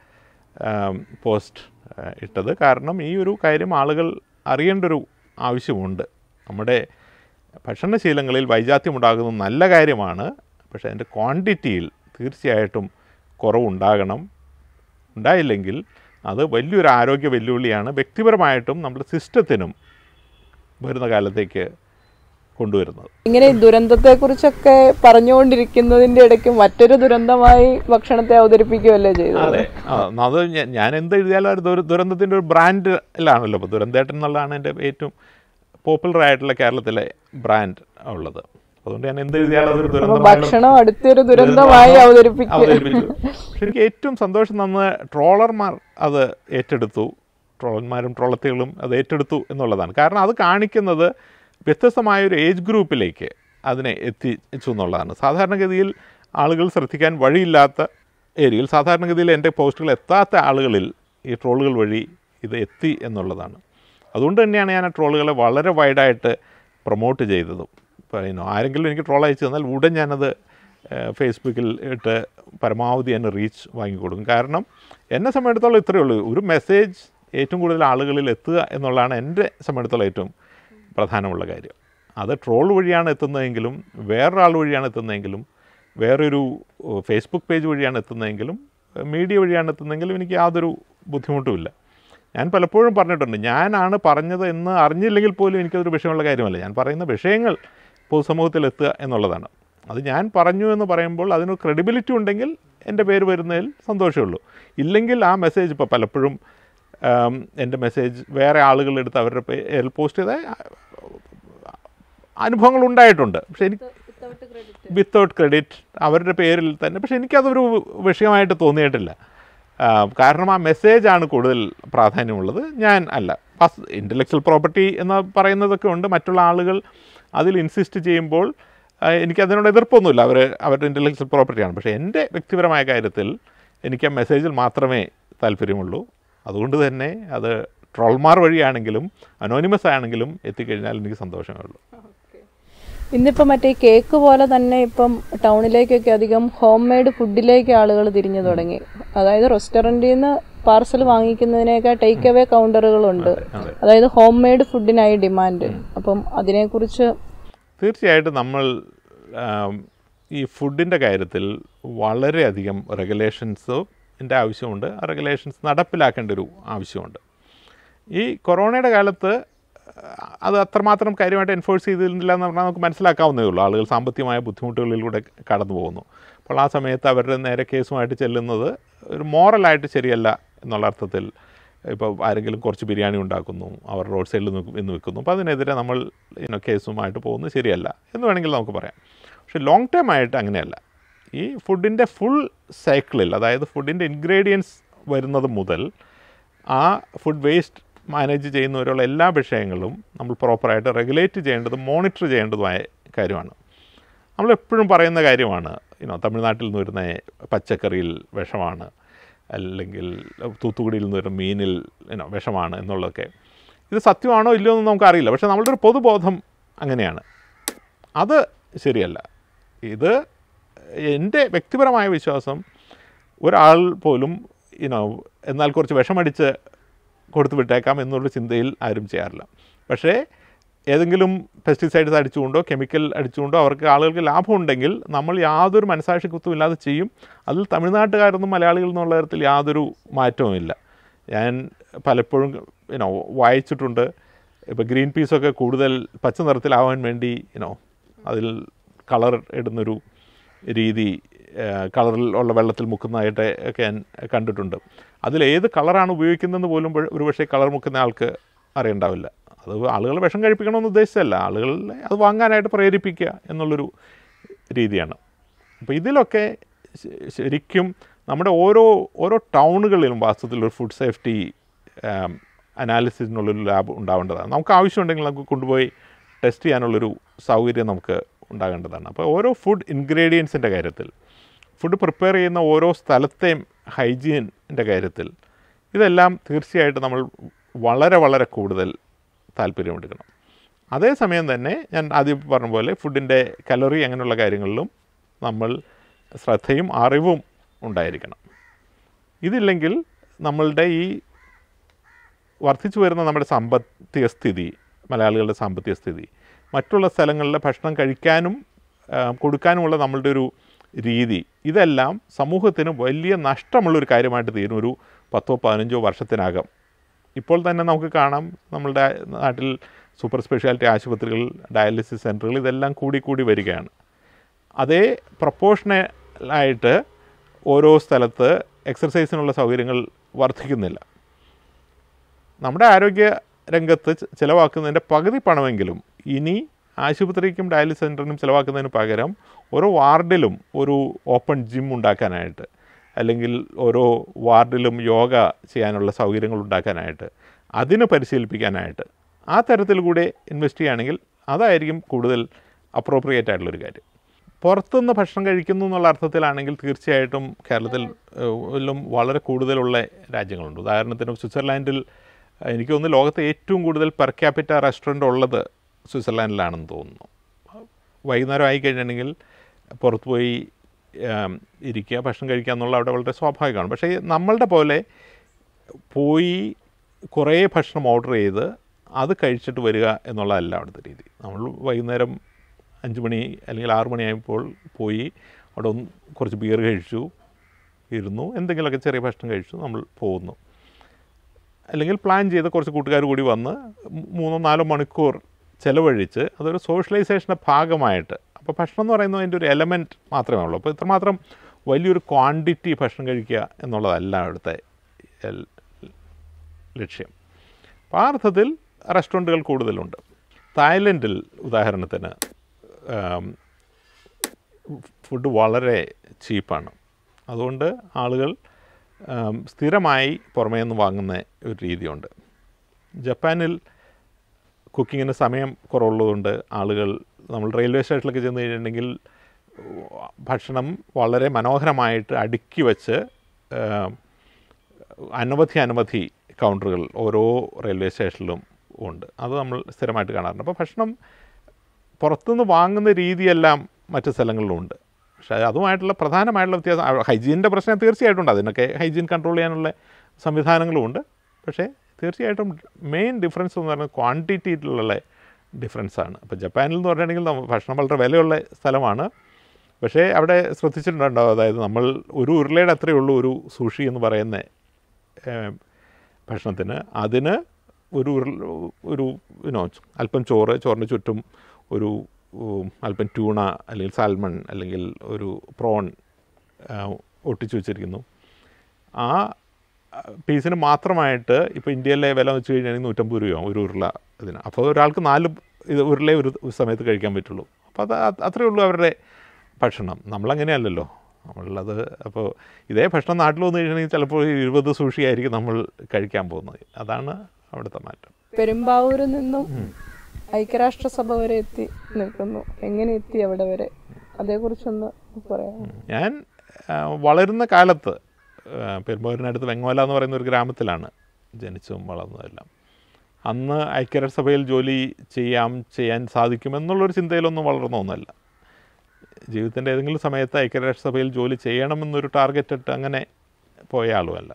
പോസ്റ്റ് ഇട്ടത് കാരണം ഈ ഒരു കാര്യം ആളുകൾ അറിയേണ്ട ഒരു ആവശ്യമുണ്ട് നമ്മുടെ ഭക്ഷണശീലങ്ങളിൽ വൈജാത്യം ഉണ്ടാകുന്നത് നല്ല കാര്യമാണ് പക്ഷേ അതിൻ്റെ ക്വാണ്ടിറ്റിയിൽ തീർച്ചയായിട്ടും കുറവുണ്ടാകണം ഉണ്ടായില്ലെങ്കിൽ അത് വലിയൊരു ആരോഗ്യ വെല്ലുവിളിയാണ് വ്യക്തിപരമായിട്ടും നമ്മുടെ സിസ്റ്റത്തിനും വരുന്ന കാലത്തേക്ക് കൊണ്ടുവരുന്നത് ഇങ്ങനെ ഈ ദുരന്തത്തെക്കുറിച്ചൊക്കെ പറഞ്ഞുകൊണ്ടിരിക്കുന്നതിന്റെ ഇടയ്ക്ക് മറ്റൊരു ദുരന്തമായി ഭക്ഷണത്തെ അവതരിപ്പിക്കുകയല്ലേ ചെയ്തത് അതെ ആ, അത് ഞാൻ- ഞാൻ എന്ത് എഴുതിയാലും ഒരു ദുര ദുരന്തത്തിൻ്റെ ഒരു ബ്രാൻഡിലാണല്ലോ ഇപ്പോൾ ദുരന്തേട്ടൻ എന്നുള്ളതാണ് എൻ്റെ ഏറ്റവും പോപ്പുലർ ആയിട്ടുള്ള കേരളത്തിലെ ബ്രാൻഡ് ഉള്ളത് അതുകൊണ്ട് ഞാൻ എന്ത് എഴുതിയാലും അതൊരു അപ്പൊ ദുരന്തമായാലും ഭക്ഷണം അടുത്തൊരു ദുരന്തമായി അവതരിപ്പിക്കുക അവതരിപ്പിച്ചു പക്ഷെ എനിക്ക് ഏറ്റവും സന്തോഷം തന്ന ട്രോളർമാർ അത് ഏറ്റെടുത്തു ട്രോളന്മാരും ട്രോളത്തികളും അത് ഏറ്റെടുത്തു എന്നുള്ളതാണ് കാരണം അത് കാണിക്കുന്നത് വ്യത്യസ്തമായ ഒരു ഏജ് ഗ്രൂപ്പിലേക്ക് അതിനെ എത്തിച്ചു എന്നുള്ളതാണ് സാധാരണഗതിയിൽ ആളുകൾ ശ്രദ്ധിക്കാൻ വഴിയില്ലാത്ത ഏരിയയിൽ സാധാരണഗതിയിൽ എൻ്റെ പോസ്റ്റുകൾ എത്താത്ത ആളുകളിൽ ഈ ട്രോളുകൾ വഴി ഇത് എത്തി എന്നുള്ളതാണ് അതുകൊണ്ട് തന്നെയാണ് ഞാൻ ആ ട്രോളുകളെ വളരെ വൈഡായിട്ട് പ്രൊമോട്ട് ചെയ്തതും പറയുന്നു ആരെങ്കിലും എനിക്ക് ട്രോൾ അയച്ചു തന്നാൽ ഉടൻ ഞാനത് ഏഹ്, ഫേസ്ബുക്കിൽ ഇട്ട് പരമാവധി എന്നെ റീച്ച് വാങ്ങിക്കൊടുക്കും കാരണം എന്നെ സംബന്ധിച്ചിടത്തോളം ഇത്രയേ ഉള്ളൂ ഒരു മെസ്സേജ് ഏറ്റവും കൂടുതൽ ആളുകളിൽ എത്തുക എന്നുള്ളതാണ് എൻ്റെ സംബന്ധിച്ചിടത്തോളം ഏറ്റവും പ്രധാനമുള്ള കാര്യം അത് ട്രോൾ വഴിയാണ് എത്തുന്നതെങ്കിലും വേറൊരാൾ വഴിയാണ് എത്തുന്നതെങ്കിലും വേറൊരു ഏഹ്, ഫേസ്ബുക്ക് പേജ് വഴിയാണ് എത്തുന്നതെങ്കിലും ഏഹ്, മീഡിയ വഴിയാണ് എത്തുന്നതെങ്കിലും എനിക്ക് യാതൊരു ബുദ്ധിമുട്ടുമില്ല ഞാൻ പലപ്പോഴും പറഞ്ഞിട്ടുണ്ട് ഞാനാണ് പറഞ്ഞത് എന്ന് അറിഞ്ഞില്ലെങ്കിൽ പോലും എനിക്കതൊരു വിഷയമുള്ള കാര്യമല്ല ഞാൻ പറയുന്ന വിഷയങ്ങൾ പൊതുസമൂഹത്തിൽ എത്തുക എന്നുള്ളതാണ് അത് ഞാൻ പറഞ്ഞു എന്ന് പറയുമ്പോൾ അതിന് ക്രെഡിബിലിറ്റി ഉണ്ടെങ്കിൽ എൻ്റെ പേര് വരുന്നതിൽ സന്തോഷമേ ഉള്ളൂ ഇല്ലെങ്കിൽ ആ മെസ്സേജ് ഇപ്പോൾ പലപ്പോഴും ആം, എൻ്റെ മെസ്സേജ് വേറെ ആളുകളെടുത്ത് അവരുടെ പേരിൽ പോസ്റ്റ് ചെയ്ത അനുഭവങ്ങൾ ഉണ്ടായിട്ടുണ്ട് പക്ഷെ എനിക്ക് വിത്തൗട്ട് ക്രെഡിറ്റ് അവരുടെ പേരിൽ തന്നെ പക്ഷെ എനിക്കതൊരു വിഷയമായിട്ട് തോന്നിയിട്ടില്ല ആ, കാരണം ആ മെസ്സേജാണ് കൂടുതൽ പ്രാധാന്യമുള്ളത് ഞാൻ അല്ല ഫസ്റ്റ് ഇൻ്റലക്ച്വൽ പ്രോപ്പർട്ടി എന്ന് പറയുന്നതൊക്കെ ഉണ്ട് മറ്റുള്ള ആളുകൾ അതിൽ ഇൻസിസ്റ്റ് ചെയ്യുമ്പോൾ ആ, എനിക്കതിനോട് എതിർപ്പൊന്നുമില്ല അവർ അവരുടെ ഇൻ്റലക്ച്വൽ പ്രോപ്പർട്ടിയാണ് പക്ഷേ എൻ്റെ വ്യക്തിപരമായ കാര്യത്തിൽ എനിക്ക് ആ മെസ്സേജിൽ മാത്രമേ താല്പര്യമുള്ളൂ അതുകൊണ്ട് തന്നെ അത് ട്രോൾമാർ വഴിയാണെങ്കിലും അനോണിമസ് ആണെങ്കിലും എത്തിക്കഴിഞ്ഞാൽ എനിക്ക് സന്തോഷമേ ഉള്ളൂ ഇന്നിപ്പം മറ്റേ കേക്ക് പോലെ തന്നെ ഇപ്പം ടൗണിലേക്കൊക്കെ അധികം ഹോം മെയ്ഡ് ഫുഡിലേക്ക് ആളുകൾ തിരിഞ്ഞു തുടങ്ങി അതായത് റെസ്റ്റോറൻറ്റിൽ നിന്ന് പാർസൽ വാങ്ങിക്കുന്നതിനേക്കാൾ ടേക്ക് അവേ കൗണ്ടറുകളുണ്ട് അതെ. അതായത് ഹോം മെയ്ഡ് ഫുഡിനായി ഡിമാൻഡ് അപ്പം അതിനെക്കുറിച്ച് തീർച്ചയായിട്ടും നമ്മൾ ആം, ഈ ഫുഡിൻ്റെ കാര്യത്തിൽ വളരെയധികം റെഗുലേഷൻസിൻ്റെ ആവശ്യമുണ്ട് ആ റെഗുലേഷൻസ് നടപ്പിലാക്കേണ്ട ഒരു ആവശ്യമുണ്ട് ഈ കൊറോണയുടെ കാലത്ത് അത് അത്രമാത്രം കാര്യമായിട്ട് എൻഫോഴ്സ് ചെയ്തിരുന്നില്ല എന്ന് പറഞ്ഞാൽ നമുക്ക് മനസ്സിലാക്കാവുന്നതേ ഉള്ളൂ ആളുകൾ സാമ്പത്തികമായ ബുദ്ധിമുട്ടുകളിലൂടെ കടന്നു പോകുന്നു അപ്പോൾ ആ സമയത്ത് അവരുടെ നേരെ കേസുമായിട്ട് ചെല്ലുന്നത് ഒരു മോറലായിട്ട് ശരിയല്ല എന്നുള്ള അർത്ഥത്തിൽ ഇപ്പോൾ ആരെങ്കിലും കുറച്ച് ബിരിയാണി ഉണ്ടാക്കുന്നു അവർ റോഡ് സൈഡിൽ നിന്ന് വിൽക്കുന്നു അപ്പോൾ അതിനെതിരെ നമ്മൾ ഇനോ കേസുമായിട്ട് പോകുന്നത് ശരിയല്ല എന്ന് വേണമെങ്കിൽ നമുക്ക് പറയാം പക്ഷേ ലോങ് ടേം ആയിട്ട് അങ്ങനെയല്ല ഈ ഫുഡിൻ്റെ ഫുൾ സൈക്കിളിൽ അതായത് ഫുഡിൻ്റെ ഇൻഗ്രീഡിയൻസ് വരുന്നത് മുതൽ ആ ഫുഡ് വേസ്റ്റ് മാനേജ് ചെയ്യുന്നവരുള്ള എല്ലാ വിഷയങ്ങളും നമ്മൾ പ്രോപ്പറായിട്ട് റെഗുലേറ്റ് ചെയ്യേണ്ടതും മോണിറ്റർ ചെയ്യേണ്ടതുമായ കാര്യമാണ് നമ്മളെപ്പോഴും പറയുന്ന കാര്യമാണ് ഇനോ തമിഴ്നാട്ടിൽ നിന്ന് വരുന്ന പച്ചക്കറിയിൽ വിഷമാണ് അല്ലെങ്കിൽ തൂത്തുക്കുടിയിൽ നിന്ന് വരുന്ന മീനിൽ ഇനോ വിഷമാണ് എന്നുള്ളതൊക്കെ ഇത് സത്യമാണോ ഇല്ലയോ എന്ന് നമുക്കറിയില്ല പക്ഷേ നമ്മളുടെ ഒരു പൊതുബോധം അങ്ങനെയാണ് അത് ശരിയല്ല ഇത് എൻ്റെ വ്യക്തിപരമായ വിശ്വാസം ഒരാൾ പോലും ഇനോ എന്നാൽ കുറച്ച് വിഷമടിച്ച് കൊടുത്തു വിട്ടേക്കാം എന്നുള്ള ചിന്തയിൽ ആരും ചെയ്യാറില്ല പക്ഷേ ഏതെങ്കിലും പെസ്റ്റിസൈഡ്സ് അടിച്ചുകൊണ്ടോ കെമിക്കൽ അടിച്ചുകൊണ്ടോ അവർക്ക് ആളുകൾക്ക് ലാഭമുണ്ടെങ്കിൽ നമ്മൾ യാതൊരു മനസാക്ഷിക്കുത്തും ഇല്ലാതെ ചെയ്യും അതിൽ തമിഴ്നാട്ടുകാരൊന്നും മലയാളികൾ എന്നുള്ള തരത്തിൽ യാതൊരു മാറ്റവുമില്ല ഞാൻ പലപ്പോഴും ഇനോ വായിച്ചിട്ടുണ്ട് ഇപ്പോൾ ഗ്രീൻ പീസൊക്കെ കൂടുതൽ പച്ച നിറത്തിലാവാൻ വേണ്ടി ഇനോ അതിൽ കളർ ഇടുന്നൊരു രീതി കളറിൽ ഉള്ള വെള്ളത്തിൽ മുക്കുന്നതായിട്ട് ഒക്കെ ഞാൻ കണ്ടിട്ടുണ്ട് അതിൽ ഏത് കളറാണ് ഉപയോഗിക്കുന്നതെന്ന് പോലും ഒരു- ഒരുപക്ഷെ കളർ മുക്കുന്ന ആൾക്ക് അറിയണ്ടാവില്ല അത് ആളുകൾ വിഷം കഴിപ്പിക്കണമെന്ന് ഉദ്ദേശിച്ചല്ല ആളുകളെ അത് വാങ്ങാനായിട്ട് പ്രേരിപ്പിക്കുക എന്നുള്ളൊരു രീതിയാണ് അപ്പോൾ ഇതിലൊക്കെ ശ- ശരിക്കും നമ്മുടെ ഓരോ ഓരോ ടൗണുകളിലും വാസ്തവത്തിൽ ഒരു ഫുഡ് സേഫ്റ്റി അനാലിസിസിനുള്ളൊരു ലാബ് ഉണ്ടാവേണ്ടതാണ് നമുക്ക് ആവശ്യമുണ്ടെങ്കിൽ നമുക്ക് കൊണ്ടുപോയി ടെസ്റ്റ് ചെയ്യാനുള്ളൊരു സൗകര്യം നമുക്ക് ഉണ്ടാകേണ്ടതാണ് അപ്പോൾ ഓരോ ഫുഡ് ഇൻഗ്രീഡിയൻസിൻ്റെ കാര്യത്തിൽ ഫുഡ് പ്രിപ്പയർ ചെയ്യുന്ന ഓരോ സ്ഥലത്തെയും ഹൈജീനിൻ്റെ കാര്യത്തിൽ ഇതെല്ലാം തീർച്ചയായിട്ടും നമ്മൾ വളരെ വളരെ കൂടുതൽ താല്പര്യമെടുക്കണം അതേസമയം തന്നെ ഞാൻ ആദ്യം പറഞ്ഞ പോലെ ഫുഡിൻ്റെ കലറി അങ്ങനെയുള്ള കാര്യങ്ങളിലും നമ്മൾ ശ്രദ്ധയും അറിവും ഉണ്ടായിരിക്കണം ഇതില്ലെങ്കിൽ നമ്മളുടെ ഈ വർദ്ധിച്ചു വരുന്ന നമ്മുടെ സാമ്പത്തിക സ്ഥിതി മലയാളികളുടെ സാമ്പത്തിക സ്ഥിതി മറ്റുള്ള സ്ഥലങ്ങളിലെ ഭക്ഷണം കഴിക്കാനും ആ, കൊടുക്കാനുമുള്ള നമ്മളുടെ ഒരു രീതി ഇതെല്ലാം സമൂഹത്തിന് വലിയ നഷ്ടമുള്ളൊരു കാര്യമായിട്ട് തീരും ഒരു പത്തോ പതിനഞ്ചോ വർഷത്തിനകം ഇപ്പോൾ തന്നെ നമുക്ക് കാണാം നമ്മളുടെ നാട്ടിൽ സൂപ്പർ സ്പെഷ്യാലിറ്റി ആശുപത്രികൾ ഡയാലിസിസ് സെൻറ്ററുകൾ ഇതെല്ലാം കൂടി കൂടി വരികയാണ് അതേ പ്രപ്പോർഷണലായിട്ട് ഓരോ സ്ഥലത്ത് എക്സർസൈസിനുള്ള സൗകര്യങ്ങൾ വർദ്ധിക്കുന്നില്ല നമ്മുടെ ആരോഗ്യ രംഗത്ത് ചെ- ചിലവാക്കുന്നതിൻ്റെ പകുതി പണമെങ്കിലും ഇനി ആശുപത്രിക്കും ഡയാലിസിസ് സെൻറ്ററിനും ചിലവാക്കുന്നതിന് പകരം ഓരോ വാർഡിലും ഒരു ഓപ്പൺ ജിം ഉണ്ടാക്കാനായിട്ട് അല്ലെങ്കിൽ ഓരോ വാർഡിലും യോഗ ചെയ്യാനുള്ള സൗകര്യങ്ങൾ ഉണ്ടാക്കാനായിട്ട് അതിന് പരിശീലിപ്പിക്കാനായിട്ട് ആ തരത്തിൽ കൂടെ ഇൻവെസ്റ്റ് ചെയ്യുകയാണെങ്കിൽ അതായിരിക്കും കൂടുതൽ അപ്രോപ്രിയേറ്റ് ആയിട്ടുള്ളൊരു കാര്യം പുറത്തുനിന്ന് ഭക്ഷണം കഴിക്കുന്നു എന്നുള്ള അർത്ഥത്തിലാണെങ്കിൽ തീർച്ചയായിട്ടും കേരളത്തിൽ ഏഹ്, ലും വളരെ കൂടുതലുള്ള രാജ്യങ്ങളുണ്ട് ഉദാഹരണത്തിന് സ്വിറ്റ്സർലാൻഡിൽ ഏഹ്, എനിക്ക് തോന്നുന്നു ലോകത്തെ ഏറ്റവും കൂടുതൽ പെർ ക്യാപിറ്റ റെസ്റ്റോറൻ്റ് ഉള്ളത് സ്വിറ്റ്സർലാൻഡിലാണെന്ന് തോന്നുന്നു വൈകുന്നേരം ആയി കഴിഞ്ഞിട്ടുണ്ടെങ്കിൽ പുറത്ത് പോയി ഏം, ഇരിക്കുക ഭക്ഷണം കഴിക്കുക എന്നുള്ള അവിടെ വളരെ സ്വാഭാവികമാണ് പക്ഷേ നമ്മളുടെ പോലെ പോയി കുറേ ഭക്ഷണം ഓർഡർ ചെയ്ത് അത് കഴിച്ചിട്ട് വരിക എന്നുള്ളതല്ല അവിടുത്തെ രീതി നമ്മൾ വൈകുന്നേരം അഞ്ച് മണി അല്ലെങ്കിൽ ആറ് മണിയായപ്പോൾ പോയി അവിടെ ഒന്ന് കുറച്ച് ബിയർ കഴിച്ചു ഇരുന്നു എന്തെങ്കിലുമൊക്കെ ചെറിയ ഭക്ഷണം കഴിച്ചു നമ്മൾ പോകുന്നു അല്ലെങ്കിൽ പ്ലാൻ ചെയ്ത് കുറച്ച് കൂട്ടുകാർ കൂടി വന്ന് മൂന്നോ നാലോ മണിക്കൂർ ചിലവഴിച്ച് അതൊരു സോഷ്യലൈസേഷൻ്റെ ഭാഗമായിട്ട് അപ്പോൾ ഭക്ഷണം എന്ന് പറയുന്നത് അതിൻ്റെ ഒരു എലമെൻറ്റ് മാത്രമേ ഉള്ളൂ അപ്പോൾ ഇത്രമാത്രം വലിയൊരു ക്വാണ്ടിറ്റി ഭക്ഷണം കഴിക്കുക എന്നുള്ളതല്ല അവിടുത്തെ എൽ- ലക്ഷ്യം അപ്പോൾ ആ അർത്ഥത്തിൽ റെസ്റ്റോറൻറ്റുകൾ കൂടുതലുണ്ട് തായ്ലൻഡിൽ ഉദാഹരണത്തിന് ആം, ഫുഡ് വളരെ ചീപ്പാണ് അതുകൊണ്ട് ആളുകൾ ആം, സ്ഥിരമായി പുറമേ നിന്ന് വാങ്ങുന്ന ഒരു രീതിയുണ്ട് ജപ്പാനിൽ കുക്കിങ്ങിന് സമയം കുറവുള്ളതുകൊണ്ട് ആളുകൾ നമ്മൾ റെയിൽവേ സ്റ്റേഷനിലൊക്കെ ചെന്ന് കഴിഞ്ഞിട്ടുണ്ടെങ്കിൽ ഭക്ഷണം വളരെ മനോഹരമായിട്ട് അടുക്കി വെച്ച് ആം, അനവധി അനവധി കൗണ്ടറുകൾ ഓരോ റെയിൽവേ സ്റ്റേഷനിലും ഉണ്ട് അത് നമ്മൾ സ്ഥിരമായിട്ട് കാണാറുണ്ട് അപ്പോൾ ഭക്ഷണം പുറത്തുനിന്ന് വാങ്ങുന്ന രീതിയെല്ലാം മറ്റ് സ്ഥലങ്ങളിലും ഉണ്ട് പക്ഷേ അതുമായിട്ടുള്ള പ്രധാനമായിട്ടുള്ള വ്യത്യാസം ആ, ഹൈജീനിൻ്റെ പ്രശ്നം തീർച്ചയായിട്ടും ഉണ്ട് അതിനൊക്കെ ഹൈജീൻ കൺട്രോൾ ചെയ്യാനുള്ള സംവിധാനങ്ങളും ഉണ്ട് പക്ഷേ തീർച്ചയായിട്ടും മെയിൻ ഡിഫറൻസ് എന്ന് പറയുന്നത് ക്വാണ്ടിറ്റിയിലുള്ള ഡിഫറൻസ് ആണ് അപ്പോൾ ജപ്പാനിൽ എന്ന് പറയുകയാണെങ്കിൽ നമ്മ- ഭക്ഷണം വളരെ വിലയുള്ള സ്ഥലമാണ് പക്ഷേ അവിടെ ശ്രദ്ധിച്ചിട്ടുണ്ടാവും അതായത് നമ്മൾ ഒരു ഉരുളയുടെ അത്രയേ ഉള്ളൂ ഒരു സൂഷി എന്ന് പറയുന്ന ഏം, ഭക്ഷണത്തിന് അതിന് ഒരു ഉരുൾ ഒരു യുനോ അല്പം ചോറ് ചോറിന് ചുറ്റും ഒരു ഉം, അല്പം ട്യൂണ അല്ലെങ്കിൽ സാൽമൺ അല്ലെങ്കിൽ ഒരു പ്രോൺ ആ, ഒട്ടിച്ചു വെച്ചിരിക്കുന്നു ആ ആ, പീസിന് മാത്രമായിട്ട് ഇപ്പോൾ ഇന്ത്യയിലെ വില വെച്ച് കഴിഞ്ഞാൽ നൂറ്റമ്പത് രൂപയാവും ഒരു ഉരുള ഇതിന് അപ്പോൾ ഒരാൾക്ക് നാല് ഇത് ഉരുളേ ഒരു സമയത്ത് കഴിക്കാൻ പറ്റുള്ളൂ അപ്പോൾ അത് അത് അത്രയേ ഉള്ളൂ അവരുടെ ഭക്ഷണം നമ്മളങ്ങനെയല്ലല്ലോ നമ്മളുള്ളത് അപ്പോൾ ഇതേ ഭക്ഷണം നാട്ടിൽ വന്നു കഴിഞ്ഞാൽ ചിലപ്പോൾ ഇരുപത് സൂഷി ആയിരിക്കും നമ്മൾ കഴിക്കാൻ പോകുന്നത് അതാണ് അവിടുത്തെ മാറ്റം പെരുമ്പാവൂരിൽ നിന്നും ഐക്യരാഷ്ട്രസഭ വരെ എത്തി നിൽക്കുന്നു എങ്ങനെ എത്തി അവിടെ വരെ അതേക്കുറിച്ചൊന്ന് പറയാം ഞാൻ ആ, വളരുന്ന കാലത്ത് ആ, പെരുമ്പാവൂരിനടുത്ത് വെങ്ങോല എന്ന് പറയുന്ന ഒരു ഗ്രാമത്തിലാണ് ജനിച്ചതും വളർന്നതെല്ലാം അന്ന് ഐക്യരാഷ്ട്രസഭയിൽ ജോലി ചെയ്യാം ചെയ്യാൻ സാധിക്കുമെന്നുള്ളൊരു ചിന്തയിലൊന്നും വളർന്ന ഒന്നല്ല ജീവിതത്തിൻ്റെ ഏതെങ്കിലും സമയത്ത് ഐക്യരാഷ്ട്രസഭയിൽ ജോലി ചെയ്യണമെന്നൊരു ടാർഗറ്റ് ഇട്ട് അങ്ങനെ പോയ ആളുമല്ല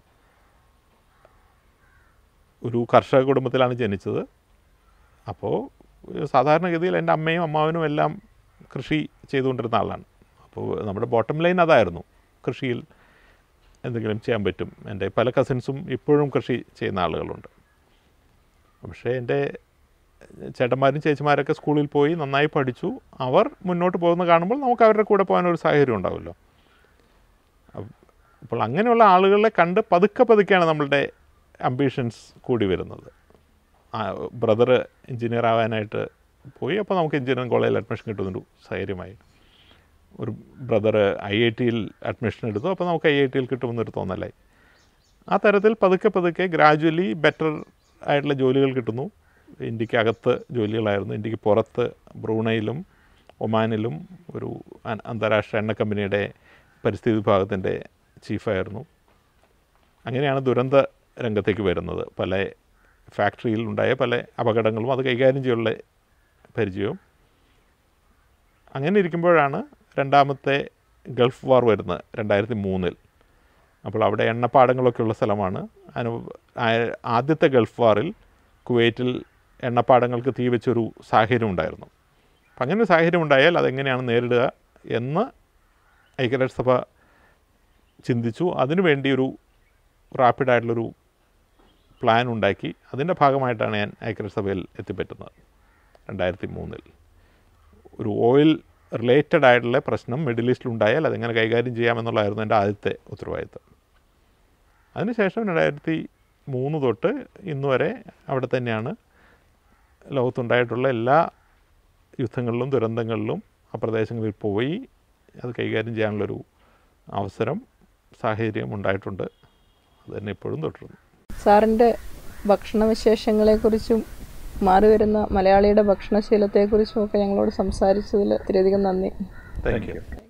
ഒരു കർഷക കുടുംബത്തിലാണ് ജനിച്ചത് അപ്പോൾ സാധാരണഗതിയിൽ എൻ്റെ അമ്മയും അമ്മാവനും എല്ലാം കൃഷി ചെയ്തുകൊണ്ടിരുന്ന ആളാണ് അപ്പോൾ നമ്മുടെ ബോട്ടം ലൈൻ അതായിരുന്നു കൃഷിയിൽ എന്തെങ്കിലും ചെയ്യാൻ പറ്റും എൻ്റെ പല കസിൻസും ഇപ്പോഴും കൃഷി ചെയ്യുന്ന ആളുകളുണ്ട് പക്ഷേ എൻ്റെ ചേട്ടന്മാരും ചേച്ചിമാരൊക്കെ സ്കൂളിൽ പോയി നന്നായി പഠിച്ചു അവർ മുന്നോട്ട് പോകുന്ന കാണുമ്പോൾ നമുക്ക് അവരുടെ കൂടെ പോകാനൊരു സാഹചര്യം ഉണ്ടാവുമല്ലോ അപ്പ- അപ്പോൾ അങ്ങനെയുള്ള ആളുകളെ കണ്ട് പതുക്കെ പതുക്കെയാണ് നമ്മളുടെ അംബീഷൻസ് കൂടി വരുന്നത് ബ്രദർ എഞ്ചിനീയർ ആവാനായിട്ട് പോയി അപ്പോൾ നമുക്ക് എഞ്ചിനീയറിംഗ് കോളേജിൽ അഡ്മിഷൻ കിട്ടുന്നൊരു സാഹചര്യമായി ഒരു ബ്രദർ ഐ ഐ ടിയിൽ അഡ്മിഷൻ എടുത്തു അപ്പോൾ നമുക്ക് ഐ ഐ ടിയിൽ കിട്ടുമെന്നൊരു തോന്നലായി ആ തരത്തിൽ പതുക്കെ പതുക്കെ ഗ്രാജുവലി ബെറ്റർ ആയിട്ടുള്ള ജോലികൾ കിട്ടുന്നു ഇന്ത്യക്ക് അകത്ത് ജോലികളായിരുന്നു ഇന്ത്യക്ക് പുറത്ത് ബ്രൂണയിലും ഒമാനിലും ഒരു അ- അന്താരാഷ്ട്ര എണ്ണ കമ്പനിയുടെ പരിസ്ഥിതി വിഭാഗത്തിൻ്റെ ചീഫായിരുന്നു അങ്ങനെയാണ് ദുരന്ത രംഗത്തേക്ക് വരുന്നത് പല ഫാക്ടറിയിൽ ഉണ്ടായ പല അപകടങ്ങളും അത് കൈകാര്യം ചെയ്യാനുള്ള പരിചയവും അങ്ങനെ ഇരിക്കുമ്പോഴാണ് രണ്ടാമത്തെ ഗൾഫ് വാർ വരുന്നത് രണ്ടായിരത്തി മൂന്നിൽ അപ്പോൾ അവിടെ എണ്ണപ്പാടങ്ങളൊക്കെ ഉള്ള സ്ഥലമാണ് അനു ആ- ആദ്യത്തെ ഗൾഫ് വാറിൽ കുവൈറ്റിൽ എണ്ണപ്പാടങ്ങൾക്ക് തീ വെച്ചൊരു സാഹചര്യം ഉണ്ടായിരുന്നു അപ്പം അങ്ങനെ ഒരു സാഹചര്യം ഉണ്ടായാൽ അതെങ്ങനെയാണ് നേരിടുക എന്ന് ഐക്യരാഷ്ട്രസഭ ചിന്തിച്ചു അതിനുവേണ്ടി ഒരു റാപ്പിഡായിട്ടുള്ളൊരു പ്ലാൻ ഉണ്ടാക്കി അതിൻ്റെ ഭാഗമായിട്ടാണ് ഞാൻ ഐക്യരാഷ്ട്രസഭയിൽ എത്തിപ്പറ്റുന്നത് രണ്ടായിരത്തി മൂന്നിൽ ഒരു ഓയിൽ റിലേറ്റഡ് ആയിട്ടുള്ള പ്രശ്നം മിഡിൽ ഈസ്റ്റിലുണ്ടായാൽ അതെങ്ങനെ കൈകാര്യം ചെയ്യാമെന്നുള്ളതായിരുന്നു എൻ്റെ ആദ്യത്തെ ഉത്തരവാദിത്തം അതിനുശേഷം രണ്ടായിരത്തി മൂന്ന് തൊട്ട് ഇന്ന് വരെ അവിടെ തന്നെയാണ് ലോകത്തുണ്ടായിട്ടുള്ള എല്ലാ യുദ്ധങ്ങളിലും ദുരന്തങ്ങളിലും ആ പ്രദേശങ്ങളിൽ പോയി അത് കൈകാര്യം ചെയ്യാനുള്ളൊരു അവസരം സാഹചര്യം ഉണ്ടായിട്ടുണ്ട് അത് തന്നെ ഇപ്പോഴും തുടരുന്നു സാറിൻ്റെ ഭക്ഷണവിശേഷങ്ങളെക്കുറിച്ചും മാറി വരുന്ന മലയാളിയുടെ ഭക്ഷണശീലത്തെക്കുറിച്ചും ഒക്കെ ഞങ്ങളോട് സംസാരിച്ചതിൽ ഒത്തിരിയധികം നന്ദി താങ്ക് യു